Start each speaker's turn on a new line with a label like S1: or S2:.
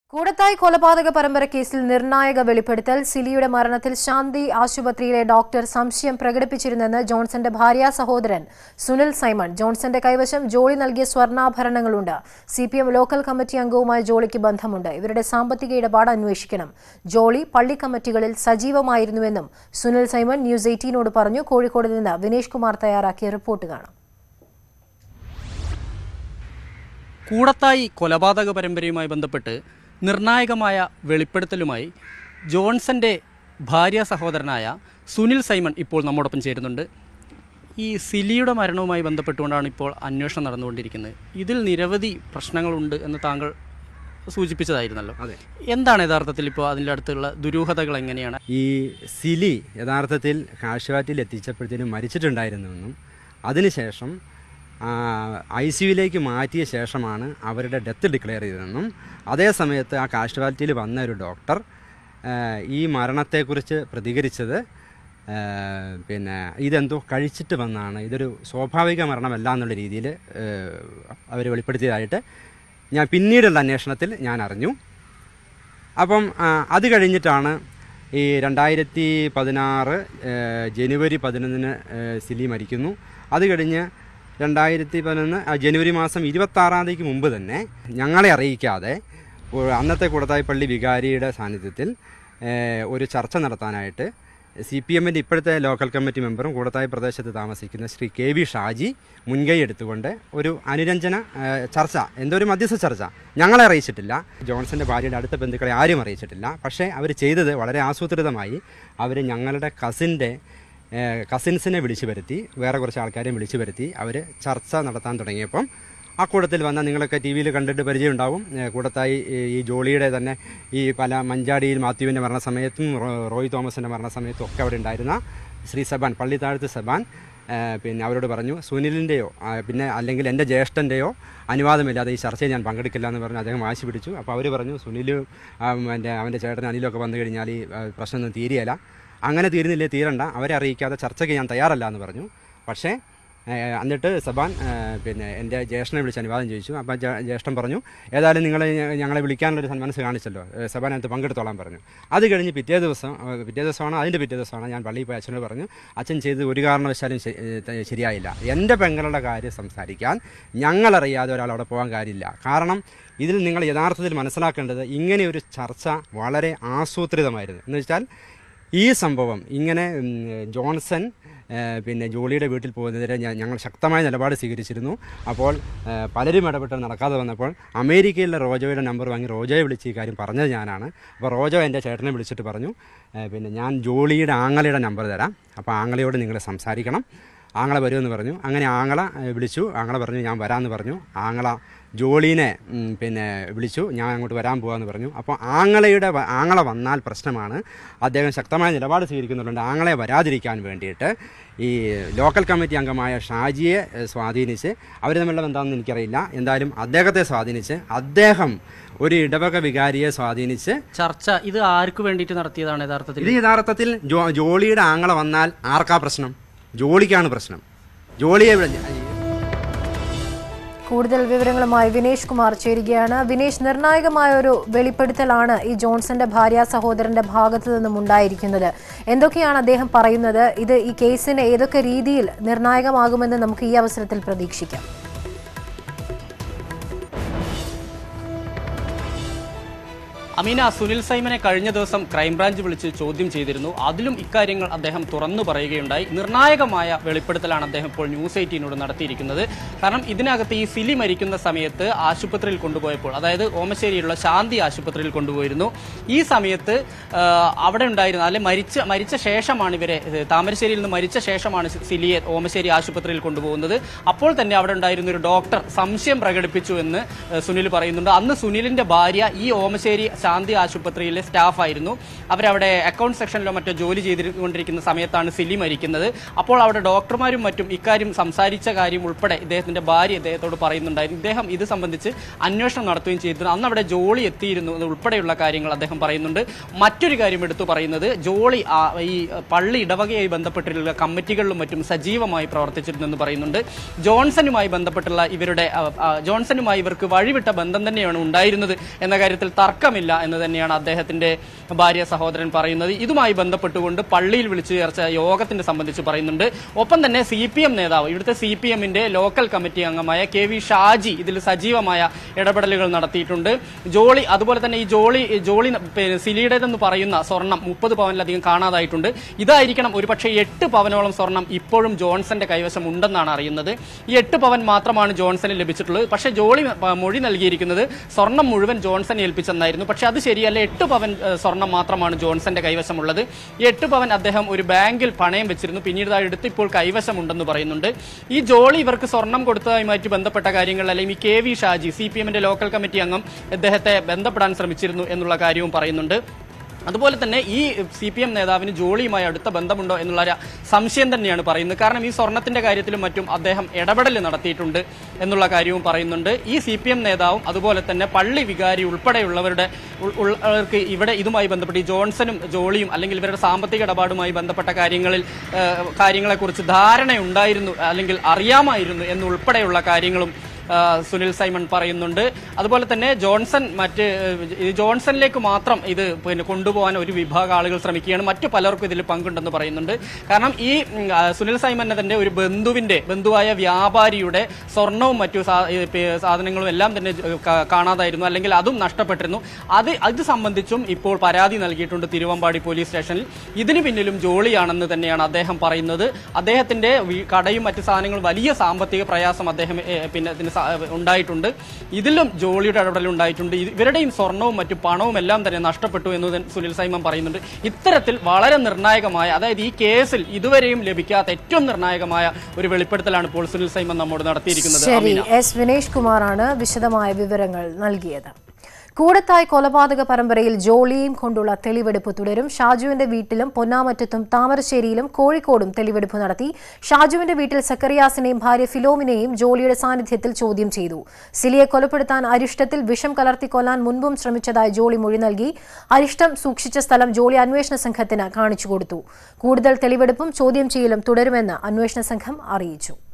S1: കൂടത്തായി കൊലപാതക പരമ്പര കേസിൽ നിർണായക വെളിപ്പെടുത്തൽ സിലിയുടെ മരണത്തിൽ ശാന്തി ആശുപത്രിയിലെ ഡോക്ടർ സംശയം പ്രകടിപ്പിച്ചിരുന്നെന്ന് ജോൺസന്റെ ഭാര്യ സഹോദരൻ സുനിൽ സൈമൺ ജോൺസന്റെ കൈവശം ജോളി നൽകിയ സ്വർണ്ണാഭരണങ്ങളുണ്ട് C P M local committee അംഗവുമായി ജോളിക്ക് ബന്ധമുണ്ട് ഇവരുടെ സാമ്പത്തിക ഇടപാട് അന്വേഷിക്കണം ജോളി പള്ളി കമ്മിറ്റികളിൽ സജീവമായിരുന്നുവെന്നും സുനിൽ സൈമൺ ന്യൂസ് എയ്റ്റീനോട് പറഞ്ഞു കോഴിക്കോട് നിന്ന് വിനേഷ് കുമാർ തയ്യാറാക്കിയ റിപ്പോർട്ട് കാണാം
S2: കൂടത്തായി കൊലപാതക പരമ്പരയുമായി ബന്ധപ്പെട്ട് നിർണായകമായ വെളിപ്പെടുത്തലുമായി ജോൺസന്റെ ഭാര്യ സഹോദരനായ സുനിൽ സൈമൺ ഇപ്പോൾ നമ്മോടൊപ്പം ചേരുന്നുണ്ട് ഈ സിലിയുടെ മരണവുമായി ബന്ധപ്പെട്ടുകൊണ്ടാണ് ഇപ്പോൾ അന്വേഷണം നടന്നുകൊണ്ടിരിക്കുന്നത് ഇതിൽ നിരവധി പ്രശ്നങ്ങളുണ്ട് എന്ന് താങ്കൾ സൂചിപ്പിച്ചതായിരുന്നല്ലോ
S3: അതെ.
S2: എന്താണ് യഥാർത്ഥത്തിൽ ഇപ്പോൾ അതിൻ്റെ അടുത്തുള്ള ദുരൂഹതകൾ എങ്ങനെയാണ്
S3: ഈ സിലി യഥാർത്ഥത്തിൽ കാഷ്വാറ്റിൽ എത്തിച്ചപ്പോഴത്തേനും മരിച്ചിട്ടുണ്ടായിരുന്നുവെന്നും അതിനുശേഷം ഐ സിയുയിലേക്ക് മാറ്റിയ ശേഷമാണ് അവരുടെ ഡെത്ത് ഡിക്ലെയർ ചെയ്തതെന്നും അതേ സമയത്ത് ആ കാഷ്വാലിറ്റിയിൽ വന്ന ഒരു ഡോക്ടർ ആ, ഈ മരണത്തെക്കുറിച്ച് പ്രതികരിച്ചത് ആ, പിന്നെ ഇതെന്തോ കഴിച്ചിട്ട് വന്നാണ് ഇതൊരു സ്വാഭാവിക മരണമല്ല എന്നുള്ള രീതിയിൽ അവർ വെളിപ്പെടുത്തിയതായിട്ട് ഞാൻ പിന്നീടുള്ള അന്വേഷണത്തിൽ ഞാൻ അറിഞ്ഞു അപ്പം ആ, അത് കഴിഞ്ഞിട്ടാണ് ഈ രണ്ടായിരത്തി പതിനാറ് ജനുവരി പതിനൊന്നിന് ഏഹ്, സിലി മരിക്കുന്നു അത് കഴിഞ്ഞ് രണ്ടായിരത്തി പതിനൊന്ന് ആ, ജനുവരി മാസം ഇരുപത്താറാം തീയതിക്ക് മുമ്പ് തന്നെ ഞങ്ങളെ അറിയിക്കാതെ ഒരു അന്നത്തെ കൂടത്തായി പള്ളി വികാരിയുടെ സാന്നിധ്യത്തിൽ ഏഹ്, ഒരു ചർച്ച നടത്താനായിട്ട് സി പി എമ്മിൻ്റെ ഇപ്പോഴത്തെ ലോക്കൽ കമ്മിറ്റി മെമ്പറും കൂടത്തായി പ്രദേശത്ത് താമസിക്കുന്ന ശ്രീ കെ വി ഷാജി മുൻകൈ എടുത്തുകൊണ്ട് ഒരു അനുരഞ്ജന ഏഹ്, ചർച്ച എന്തോ ഒരു മധ്യസ്ഥ ചർച്ച ഞങ്ങളെ അറിയിച്ചിട്ടില്ല ജോൺസന്റെ ഭാര്യയുടെ അടുത്ത ബന്ധുക്കളെ ആരും അറിയിച്ചിട്ടില്ല പക്ഷേ അവർ ചെയ്തത് വളരെ ആസൂത്രിതമായി അവർ ഞങ്ങളുടെ കസിൻ്റെ കസിൻസിനെ വിളിച്ചു വരുത്തി വേറെ കുറച്ച് ആൾക്കാരെയും വിളിച്ചു വരുത്തി അവർ ചർച്ച നടത്താൻ തുടങ്ങിയപ്പം ആ കൂട്ടത്തിൽ വന്ന നിങ്ങളൊക്കെ ടി വിയിൽ കണ്ടിട്ട് പരിചയമുണ്ടാവും ഏഹ് കൂടത്തായി ഈ- ഈ ജോളിയുടെ തന്നെ ഈ പല മഞ്ചാടിയിൽ മാത്യുവിൻ്റെ മരണസമയത്തും റോ- റോയ് തോമസിൻ്റെ മരണസമയത്തും ഒക്കെ അവിടെ ഉണ്ടായിരുന്ന ശ്രീ സബാൻ പള്ളിത്താഴത്ത് സബാൻ ഏഹ് പിന്നെ അവരോട് പറഞ്ഞു സുനിലിൻ്റെയോ ആ, പിന്നെ അല്ലെങ്കിൽ എൻ്റെ ജ്യേഷ്ഠൻ്റെയോ അനുവാദമില്ലാതെ ഈ ചർച്ചയിൽ ഞാൻ പങ്കെടുക്കില്ല എന്ന് പറഞ്ഞ് അദ്ദേഹം വാശി പിടിച്ചു അപ്പോൾ അവർ പറഞ്ഞു സുനിൽ എൻ്റെ അവൻ്റെ ചേട്ടൻ അനിലൊക്കെ വന്നു കഴിഞ്ഞാൽ ഈ ആ, പ്രശ്നമൊന്നും തീരുകയില്ല അങ്ങനെ തീരുന്നില്ലേ തീരണ്ട അവരെ അറിയിക്കാതെ ചർച്ചയ്ക്ക് ഞാൻ തയ്യാറല്ല എന്ന് പറഞ്ഞു പക്ഷേ ഏഹ് എന്നിട്ട് സബാൻ ഏഹ് പിന്നെ എൻ്റെ ജ്യേഷ്ഠനെ വിളിച്ച് അനുവാദം ചോദിച്ചു അപ്പോൾ ജേ- ജ്യേഷ്ഠൻ പറഞ്ഞു ഏതായാലും നിങ്ങൾ ഞങ്ങളെ വിളിക്കാനുള്ളൊരു സന്മനസ് കാണിച്ചല്ലോ ഏഹ് സബാൻ അതിനകത്ത് പങ്കെടുത്തോളാൻ പറഞ്ഞു അത് കഴിഞ്ഞ് പിറ്റേ ദിവസം ഏഹ് പിറ്റേ ദിവസമാണ് അതിൻ്റെ പിറ്റേ ദിവസമാണ് ഞാൻ പള്ളിയിൽ പോയി അച്ഛനോട് പറഞ്ഞു അച്ഛൻ ചെയ്ത് ഒരു കാരണവശാലും ശ- ഏഹ് ത- ശരിയായില്ല എൻ്റെ പെങ്ങളുടെ കാര്യം സംസാരിക്കാൻ ഞങ്ങളറിയാതെ ഒരാൾ അവിടെ പോകാൻ കാര്യമില്ല കാരണം ഇതിൽ നിങ്ങൾ യഥാർത്ഥത്തിൽ മനസ്സിലാക്കേണ്ടത് ഇങ്ങനെ ഒരു ചർച്ച വളരെ ആസൂത്രിതമായിരുന്നു എന്ന് വെച്ചാൽ ഈ സംഭവം ഇങ്ങനെ ഉം, ജോൺസൺ ഏഹ്, പിന്നെ ജോളിയുടെ വീട്ടിൽ പോകുന്നതിന് ഞ- ഞങ്ങൾ ശക്തമായ നിലപാട് സ്വീകരിച്ചിരുന്നു അപ്പോൾ ഏഹ്, പലരും ഇടപെട്ട് നടക്കാതെ വന്നപ്പോൾ അമേരിക്കയിലെ റോജോയുടെ നമ്പർ വാങ്ങി റോജോയെ വിളിച്ച് ഈ കാര്യം പറഞ്ഞത് ഞാനാണ് അപ്പോൾ റോജോ എൻ്റെ ചേട്ടനെ വിളിച്ചിട്ട് പറഞ്ഞു ഏഹ്, പിന്നെ ഞാൻ ജോളിയുടെ ആങ്ങളയുടെ നമ്പർ തരാം അപ്പോൾ ആങ്ങളയോട് നിങ്ങൾ സംസാരിക്കണം ആങ്ങള വരുമെന്ന് പറഞ്ഞു അങ്ങനെ ആങ്ങള ഏഹ്, വിളിച്ചു ആങ്ങള പറഞ്ഞു ഞാൻ വരാമെന്ന് പറഞ്ഞു ആങ്ങള ജോളീനെ ഉം, പിന്നെ വിളിച്ചു ഞാൻ അങ്ങോട്ട് വരാൻ പോകാമെന്ന് പറഞ്ഞു അപ്പോൾ ആങ്ങളയുടെ വ- ആങ്ങള വന്നാൽ പ്രശ്നമാണ് അദ്ദേഹം ശക്തമായ നിലപാട് സ്വീകരിക്കുന്നുണ്ട് ആങ്ങളെ വരാതിരിക്കാൻ വേണ്ടിയിട്ട് ഈ ലോക്കൽ കമ്മിറ്റി അംഗമായ ഷാജിയെ ഏഹ്, സ്വാധീനിച്ച് അവർ തമ്മിലുള്ള ബന്ധമാണെന്ന് എനിക്കറിയില്ല എന്തായാലും അദ്ദേഹത്തെ സ്വാധീനിച്ച് അദ്ദേഹം ഒരു ഇടവക വികാരിയെ സ്വാധീനിച്ച്
S2: ചർച്ച ഇത് ആർക്ക് വേണ്ടിയിട്ട് നടത്തിയതാണ് യഥാർത്ഥത്തിൽ
S3: ഇത് യഥാർത്ഥത്തിൽ ജോ ജോളിയുടെ ആങ്ങള വന്നാൽ ആർക്കാ പ്രശ്നം ജോളിക്കാണ് പ്രശ്നം ജോളിയെ വിള-
S1: കൂടുതൽ വിവരങ്ങളുമായി വിനേഷ് കുമാർ ചേരുകയാണ് വിനേഷ് നിർണായകമായ ഒരു വെളിപ്പെടുത്തലാണ് ഈ ജോൺസന്റെ ഭാര്യ സഹോദരന്റെ ഭാഗത്തു നിന്നും ഉണ്ടായിരിക്കുന്നത് എന്തൊക്കെയാണ് അദ്ദേഹം പറയുന്നത് ഇത് ഈ കേസിന് ഏതൊക്കെ രീതിയിൽ നിർണായകമാകുമെന്ന് നമുക്ക് ഈ അവസരത്തിൽ പ്രതീക്ഷിക്കാം
S2: അമീന സുനിൽ സൈമനെ കഴിഞ്ഞ ദിവസം ക്രൈംബ്രാഞ്ച് വിളിച്ച് ചോദ്യം ചെയ്തിരുന്നു അതിലും ഇക്കാര്യങ്ങൾ അദ്ദേഹം തുറന്നു പറയുകയുണ്ടായി നിർണായകമായ വെളിപ്പെടുത്തലാണ് അദ്ദേഹം ഇപ്പോൾ ന്യൂസ് എയ്റ്റീനോട് നടത്തിയിരിക്കുന്നത് കാരണം ഇതിനകത്ത് ഈ സിലി മരിക്കുന്ന സമയത്ത് ആശുപത്രിയിൽ കൊണ്ടുപോയപ്പോൾ അതായത് ഓമശ്ശേരിയിലുള്ള ശാന്തി ആശുപത്രിയിൽ കൊണ്ടുപോയിരുന്നു ഈ സമയത്ത് ആ, അവിടെ ഉണ്ടായിരുന്ന അല്ലെ മരിച്ച മരിച്ച ശേഷമാണ് ഇവരെ ഇത് താമരശ്ശേരിയിൽ നിന്ന് മരിച്ച ശേഷമാണ് സി- സിലിയെ ഓമശ്ശേരി ആശുപത്രിയിൽ കൊണ്ടുപോകുന്നത് അപ്പോൾ തന്നെ അവിടെ ഉണ്ടായിരുന്ന ഒരു ഡോക്ടർ സംശയം പ്രകടിപ്പിച്ചു എന്ന് ഏഹ്, സുനിൽ പറയുന്നുണ്ട് അന്ന് സുനിലിന്റെ ഭാര്യ ഈ ഓമശ്ശേരി ശാന്തി ആശുപത്രിയിലെ സ്റ്റാഫായിരുന്നു അവരവിടെ അക്കൗണ്ട് സെക്ഷനിലോ മറ്റോ ജോലി ചെയ്തുകൊണ്ടിരിക്കുന്ന സമയത്താണ് സിലി മരിക്കുന്നത് അപ്പോൾ അവിടെ ഡോക്ടർമാരും മറ്റും ഇക്കാര്യം സംസാരിച്ച കാര്യം ഉൾപ്പെടെ ഇദ്ദേഹത്തിന്റെ ഭാര്യ ഇദ്ദേഹത്തോട് പറയുന്നുണ്ടായിരുന്നു ഇദ്ദേഹം ഇത് സംബന്ധിച്ച് അന്വേഷണം നടത്തുകയും ചെയ്തിരുന്നു അന്ന് അവിടെ ജോളി എത്തിയിരുന്നു എന്ന് ഉൾപ്പെടെയുള്ള കാര്യങ്ങൾ അദ്ദേഹം പറയുന്നുണ്ട് മറ്റൊരു കാര്യം എടുത്തു പറയുന്നത് ജോളി ആ, ഈ പള്ളി ഇടവകയായി ബന്ധപ്പെട്ടിട്ടുള്ള കമ്മിറ്റികളിലും മറ്റും സജീവമായി പ്രവർത്തിച്ചിരുന്നു എന്ന് പറയുന്നുണ്ട് ജോൺസണുമായി ബന്ധപ്പെട്ടുള്ള ഇവരുടെ ആ, ആ, ജോൺസണുമായി ഇവർക്ക് വഴിവിട്ട ബന്ധം തന്നെയാണ് ഉണ്ടായിരുന്നത് എന്ന കാര്യത്തിൽ തർക്കമില്ല എന്ന് തന്നെയാണ് അദ്ദേഹത്തിന്റെ ഭാര്യ സഹോദരൻ പറയുന്നത് ഇതുമായി ബന്ധപ്പെട്ടുകൊണ്ട് പള്ളിയിൽ വിളിച്ചു ചേർച്ച യോഗത്തിന്റെ സംബന്ധിച്ച് പറയുന്നുണ്ട് ഒപ്പം തന്നെ സി പി എം നേതാവ് ഇവിടുത്തെ സി പി എമ്മിന്റെ ലോക്കൽ കമ്മിറ്റി അംഗമായ കെ വി ഷാജി ഇതിൽ സജീവമായ ഇടപെടലുകൾ നടത്തിയിട്ടുണ്ട് ജോളി അതുപോലെ തന്നെ ഈ ജോളി ജോളി പിന്നെ സിലിയുടേതെന്ന് പറയുന്ന സ്വർണം മുപ്പത് പവനിലധികം കാണാതായിട്ടുണ്ട് ഇതായിരിക്കണം ഒരുപക്ഷെ എട്ട് പവനോളം സ്വർണം ഇപ്പോഴും ജോൺസന്റെ കൈവശം ഉണ്ടെന്നാണ് അറിയുന്നത് ഈ എട്ട് പവൻ മാത്രമാണ് ജോൺസന് ലഭിച്ചിട്ടുള്ളത് പക്ഷേ ജോളി പ- മൊഴി നൽകിയിരിക്കുന്നത് സ്വർണം മുഴുവൻ ജോൺസൺ ഏൽപ്പിച്ചെന്നായിരുന്നു പക്ഷേ അത് ശരിയല്ല എട്ട് പവൻ ഏഹ്, സ്വർണം മാത്രമാണ് ജോൺസന്റെ കൈവശമുള്ളത് ഈ എട്ട് പവൻ അദ്ദേഹം ഒരു ബാങ്കിൽ പണയം വെച്ചിരുന്നു പിന്നീട് അത് എടുത്ത് ഇപ്പോൾ കൈവശമുണ്ടെന്ന് പറയുന്നുണ്ട് ഈ ജോളി ഇവർക്ക് സ്വർണം കൊടുത്തതുമായിട്ട് ബന്ധപ്പെട്ട കാര്യങ്ങൾ അല്ലെങ്കിൽ ഈ K V Shaji C P എമ്മിന്റെ ലോക്കൽ കമ്മിറ്റി അംഗം ഇദ്ദേഹത്തെ ബന്ധപ്പെടാൻ ശ്രമിച്ചിരുന്നു എന്നുള്ള കാര്യവും പറയുന്നുണ്ട് അതുപോലെ തന്നെ ഈ സി പി എം നേതാവിന് ജോളിയുമായി അടുത്ത ബന്ധമുണ്ടോ എന്നുള്ള ഒരു സംശയം തന്നെയാണ് പറയുന്നത് കാരണം ഈ സ്വർണത്തിന്റെ കാര്യത്തിലും മറ്റും അദ്ദേഹം ഇടപെടൽ നടത്തിയിട്ടുണ്ട് എന്നുള്ള കാര്യവും പറയുന്നുണ്ട് ഈ സി പി എം നേതാവും അതുപോലെ തന്നെ പള്ളി വികാരി ഉൾപ്പെടെയുള്ളവരുടെ ഉൾ- ഉള്ളവർക്ക് ഇവിടെ ഇതുമായി ബന്ധപ്പെട്ട് ഈ ജോൺസണും ജോളിയും അല്ലെങ്കിൽ ഇവരുടെ സാമ്പത്തിക ഇടപാടുമായി ബന്ധപ്പെട്ട കാര്യങ്ങളിൽ ഏഹ്, കാര്യങ്ങളെക്കുറിച്ച് ധാരണയുണ്ടായിരുന്നു അല്ലെങ്കിൽ അറിയാമായിരുന്നു എന്നുൾപ്പെടെയുള്ള കാര്യങ്ങളും ആ, സുനിൽ സൈമൺ പറയുന്നുണ്ട് അതുപോലെ തന്നെ ജോൺസൺ മറ്റ് ഏഹ്, ഈ ജോൺസണിലേക്ക് മാത്രം ഇത് പിന്നെ കൊണ്ടുപോകാൻ ഒരു വിഭാഗം ആളുകൾ ശ്രമിക്കുകയാണ് മറ്റു പലർക്കും ഇതിൽ പങ്കുണ്ടെന്ന് പറയുന്നുണ്ട് കാരണം ഈ ഉം, ആ, സുനിൽ സൈമൻ തന്നെ ഒരു ബന്ധുവിന്റെ ബന്ധുവായ വ്യാപാരിയുടെ സ്വർണവും മറ്റു സാ- ഈ പി- സാധനങ്ങളും എല്ലാം തന്നെ ജ- കാ- കാണാതായിരുന്നു അല്ലെങ്കിൽ അതും നഷ്ടപ്പെട്ടിരുന്നു അത് അത് സംബന്ധിച്ചും ഇപ്പോൾ പരാതി നൽകിയിട്ടുണ്ട് തിരുവമ്പാടി പോലീസ് സ്റ്റേഷനിൽ ഇതിന് പിന്നിലും ജോളിയാണെന്ന് തന്നെയാണ് അദ്ദേഹം പറയുന്നത് അദ്ദേഹത്തിന്റെ വീ- കടയും മറ്റു സാധനങ്ങളും വലിയ സാമ്പത്തിക പ്രയാസം അദ്ദേഹം ഏ, പിന്നെ ഇതിന് സ- ഉണ്ടായിട്ടുണ്ട് ഇതിലും ജോളിയുടെ ഇടപെടൽ ഉണ്ടായിട്ടുണ്ട് ഇത് ഇവരുടെയും സ്വർണവും മറ്റു പണവും എല്ലാം തന്നെ നഷ്ടപ്പെട്ടു എന്ന് തന്നെ സുനിൽ സൈമൻ പറയുന്നുണ്ട് ഇത്തരത്തിൽ വളരെ നിർണായകമായ അതായത് ഈ കേസിൽ ഇതുവരെയും ലഭിക്കാത്ത ഏറ്റവും നിർണായകമായ ഒരു വെളിപ്പെടുത്തലാണ് ഇപ്പോൾ സുനിൽ സൈമൻ നമ്മോട് നടത്തിയിരിക്കുന്നത്
S1: ശരി
S2: അമീന.
S1: എസ് വിനേഷ് കുമാറാണ് വിശദമായ വിവരങ്ങൾ നൽകിയത് കൂടത്തായ് കൊലപാതക പരമ്പരയിൽ ജോളിയെയും കൊണ്ടുള്ള തെളിവെടുപ്പ് തുടരും ഷാജുവിന്റെ വീട്ടിലും പൊന്നാമറ്റത്തും താമരശ്ശേരിയിലും കോഴിക്കോടും തെളിവെടുപ്പ് നടത്തി ഷാജുവിന്റെ വീട്ടിൽ സക്കറിയാസിനെയും ഭാര്യ ഫിലോമിനെയും ജോളിയുടെ സാന്നിധ്യത്തിൽ ചോദ്യം ചെയ്തു സിലിയെ കൊലപ്പെടുത്താൻ അരിഷ്ടത്തിൽ വിഷം കലർത്തി കൊല്ലാൻ മുൻപും ശ്രമിച്ചതായി ജോളി മൊഴി നൽകി അരിഷ്ടം സൂക്ഷിച്ച സ്ഥലം ജോളി അന്വേഷണ സംഘത്തിന് കാണിച്ചു കൊടുത്തു കൂടുതൽ തെളിവെടുപ്പും ചോദ്യം ചെയ്യലും തുടരുമെന്ന് അന്വേഷണ സംഘം അറിയിച്ചു